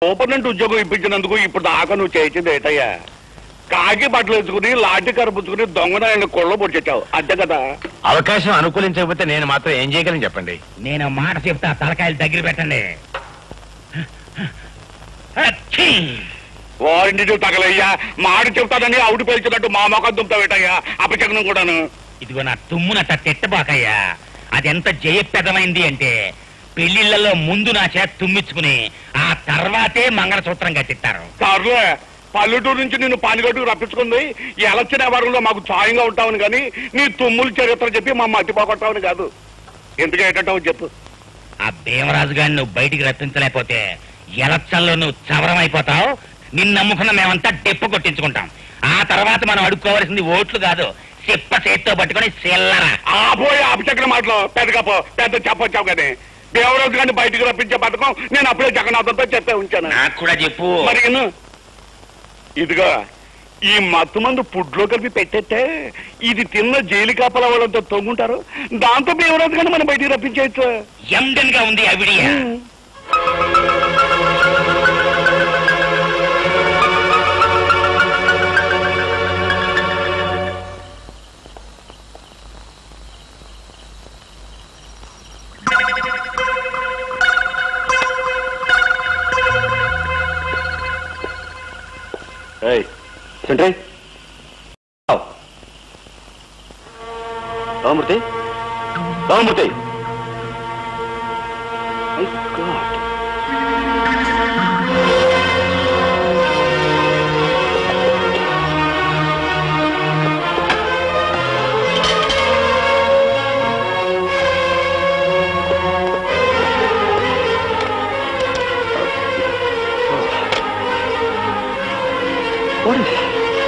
Superintendent ఉద్యోగం ఇప్పించినందుకు ఇప్పుడు దాకా నువ్వు చేయించింది ఏటయ్యా కాకి బట్టలు వేసుకుని లాఠీ కరుపుచ్చుకుని దొంగనాయన కొళ్ళ పొడిచావు అంతే కదా అవకాశం అనుకూలించకపోతే నేను మాత్రం ఏం చేయగలను చెప్పండి నేను మాట చెప్తా తలకాయలు దగ్గర పెట్టండి అచ్చీ! వారింటి నువ్వు తగలయ్యా మాట చెప్తానని అవుడు పేల్చినట్టు మా మొఖం దుంపుతావేటయ్యా అపచకనం కూడాను ఇదిగో నా తుమ్మునట్ట తిట్టబాకయ్యా అదెంత జయప్రదమైంది అంటే పెళ్లిళ్లలో ముందు నా చేత తుమ్మించుకుని ఆ తర్వాతే మంగళసూత్రం కట్టిస్తారు సర్లే పల్లెటూరు నుంచి నిన్ను పానిగట్టుకు రప్పించుకుంది ఈ ఎలక్షన్ వ్యవహారంలో మాకు సాయంగా ఉంటావని కానీ నీ తుమ్ములు చరిత్ర చెప్పి మా మట్టి పోగొట్టావని కాదు ఎందుకు ఏంటంటావు చెప్పు ఆ భీమరాజు గారిని నువ్వు బయటికి రప్పించలేకపోతే ఎలక్షన్లో నువ్వు చవరం అయిపోతావు నిన్ను నమ్ముకున్న మేమంతా డెప్పు కొట్టించుకుంటాం ఆ తర్వాత మనం అడుక్కోవాల్సింది ఓట్లు కాదు చెప్ప చేత్తో పట్టుకొని చిల్లర ఆపోయి అపచక్ర మాటలు పెద్దగా పో పెద్ద చెప్పొచ్చావు కానీ దేవరాజు గారిని బయటికి రప్పించే పథకం నేను అప్పుడే జగన్నాథంతో చెప్పే ఉంచాను నాకు కూడా చెప్పు మరి ఇను. ఇదిగో ఈ మత్తు మందు పుడ్లో కలిపి పెట్టేస్తే ఇది తిన్న జైలు కాపల వాళ్ళంతా తొంగుంటారు దాంతో దేవరాజు గారిని మనం బయటికి రప్పించేయచ్చు ఎండన్ గా ఉంది అవిడియా sentry Ramamurthy Ramamurthy What is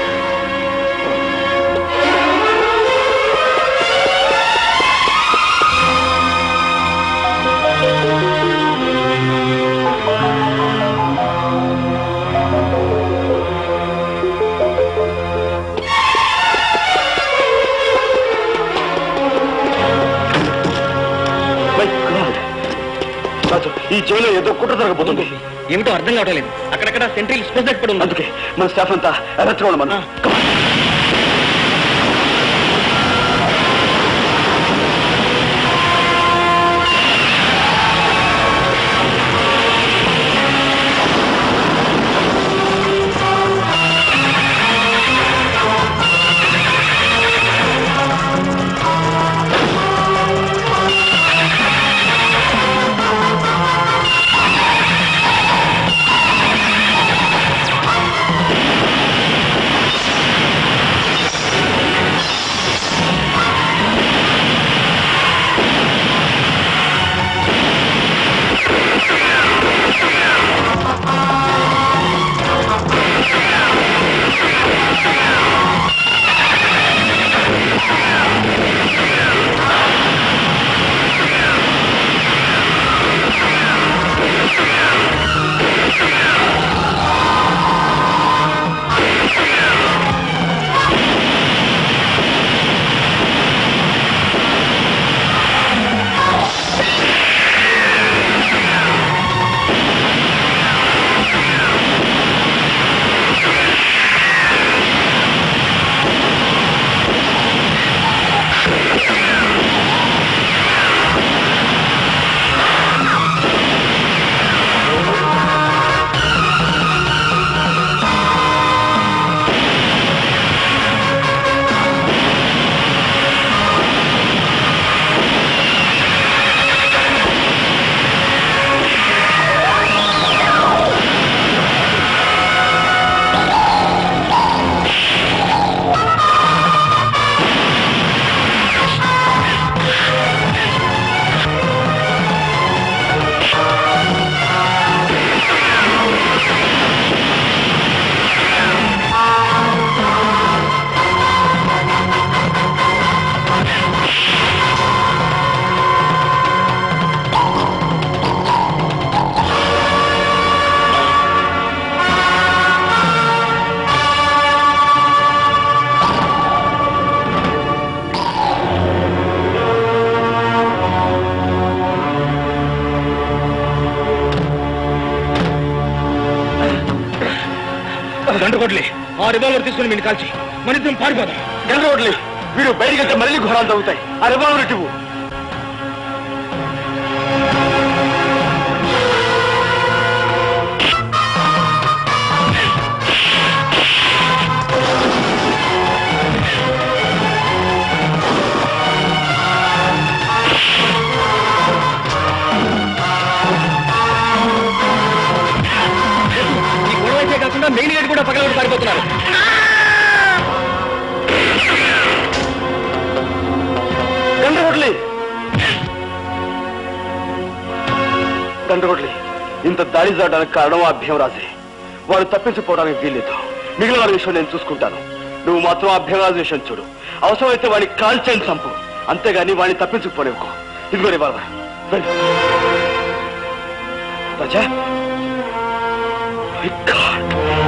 My God. Raju, ఈ జైల్లో ఏదో కుట్ర జరగబోతుంది ఏమిటో అర్థం కావడం లేదు అక్కడక్కడ సెంట్రల్ స్పెషల్ పడి ఉంది అందుకే మన స్టాఫ్ అంతా అలర్ట్ గా మనం ఆ దండకోట్లే ఆ రివాల్వర్ తీసుకుని మీరు కాల్చి మన ఇద్దరం పారిపోదాం గండ్రగొడ్లి వీడు బయటికి వెళ్తే మళ్ళీ ఘోరాలు తగ్గుతాయి ఆ రివాల్వర్ ఇటు ఇవ్వు. ఈ గొడవ అయితే కాకుండా మెయిన్ గేట్ కూడా పక్కన పారిపోతున్నారు గండ్రగొడ్లి గండ్రగొడ్లి ఇంత దాడి జరగడానికి కారణం ఆ భీమరాజే వాడు తప్పించిపోవడానికి వీల్లేదు మిగిలిన వారి విషయం నేను చూసుకుంటాను నువ్వు మాత్రం ఆ భీమరాజు విషయం చూడు అవసరమైతే వాడిని కాల్చేయని చంపు అంతేగాని వాడిని తప్పించుకుపోనివ్వకు ఇదిగోని బాబా వెళ్ళు రాజా My God.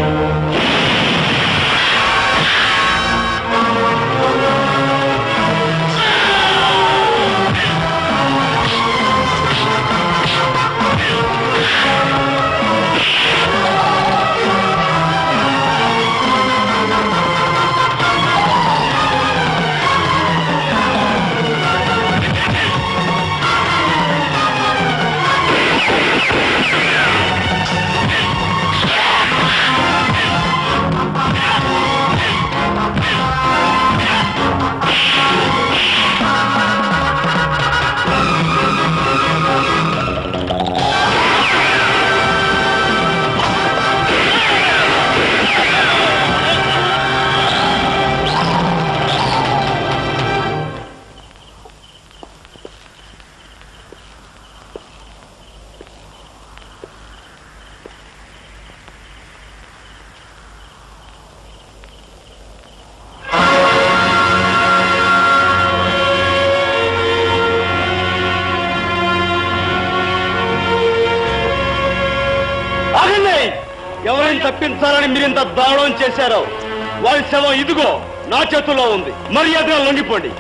ఆగండి ఎవరైనా తప్పించాలని మీరు ఇంత దారుణం చేశారో వారి శవం ఇదిగో నా చేతుల్లో ఉంది మర్యాదగా లొంగిపోండి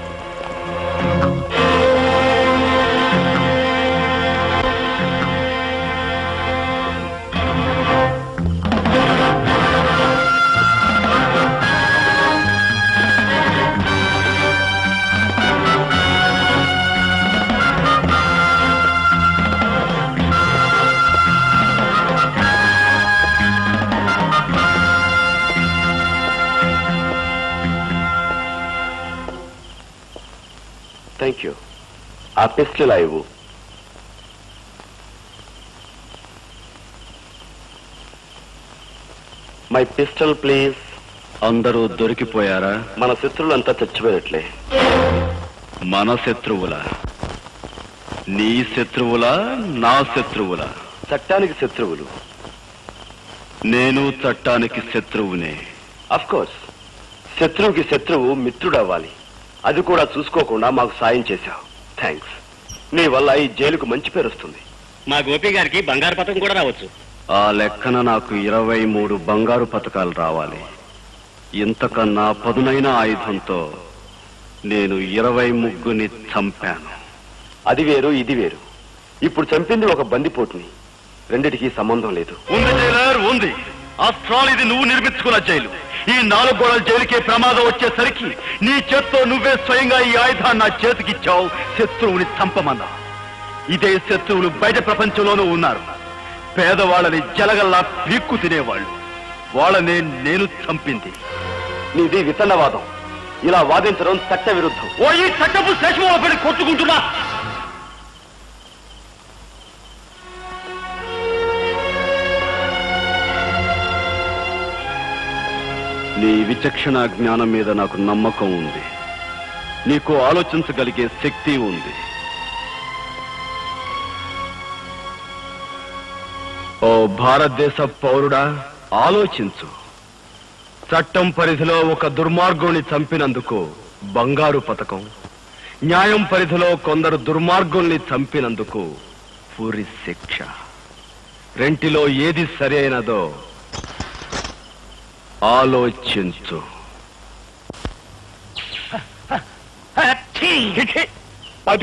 థ్యాంక్ యూ ఆ పిస్టల్ ఇవ్వు మై పిస్టల్ ప్లీజ్ అందరూ దొరికిపోయారా మన శత్రువులంతా చచ్చిపోయినట్లే మన శత్రువుల నీ శత్రువుల నా శత్రువుల చట్టానికి శత్రువులు నేను చట్టానికి శత్రువునే అఫ్ కోర్స్ శత్రువుకి శత్రువు మిత్రుడు అవ్వాలి అది కూడా చూసుకోకుండా మాకు సాయం చేశావు థ్యాంక్స్ నీ వల్ల ఈ జైలుకు మంచి పేరు వస్తుంది మా గోపి గారికి బంగారు పథకం కూడా రావచ్చు ఆ లెక్కన నాకు ఇరవై మూడు బంగారు పథకాలు రావాలి ఇంతకన్నా పదునైన ఆయుధంతో నేను ఇరవై ముగ్గుని చంపాను అది వేరు ఇది వేరు ఇప్పుడు చంపింది ఒక బందిపోటుని రెండిటికి సంబంధం లేదు ఉంది జైలర్ ఉంది ఆస్ట్రాల్ ఇది నువ్వు నిర్మించుకున్న జైలు ఈ నాలుగు గోడల జైలుకే ప్రమాదం వచ్చేసరికి నీ చేత్తో నువ్వే స్వయంగా ఈ ఆయుధాన్ని నా చేతికిచ్చావు శత్రువుని చంపమన్నా ఇదే శత్రువులు బయట ప్రపంచంలోనూ ఉన్నారు పేదవాళ్ళని జలగల్లా పీక్కు తినేవాళ్ళు వాళ్ళనే నేను చంపింది నీది వితన్నవాదం ఇలా వాదించడం చట్ట విరుద్ధం ఓ ఈ చట్టపు శేషముల పడి కొట్టుకుంటున్నా నీ విచక్షణ జ్ఞానం మీద నాకు నమ్మకం ఉంది నీకు ఆలోచించగలిగే శక్తి ఉంది ఓ భారతదేశ పౌరుడా ఆలోచించు చట్టం పరిధిలో ఒక దుర్మార్గుని చంపినందుకు బంగారు పథకం న్యాయం పరిధిలో కొందరు దుర్మార్గుల్ని చంపినందుకు పూరి శిక్ష రెంటిలో ఏది సరైనదో ఆలోచించు ఛీ!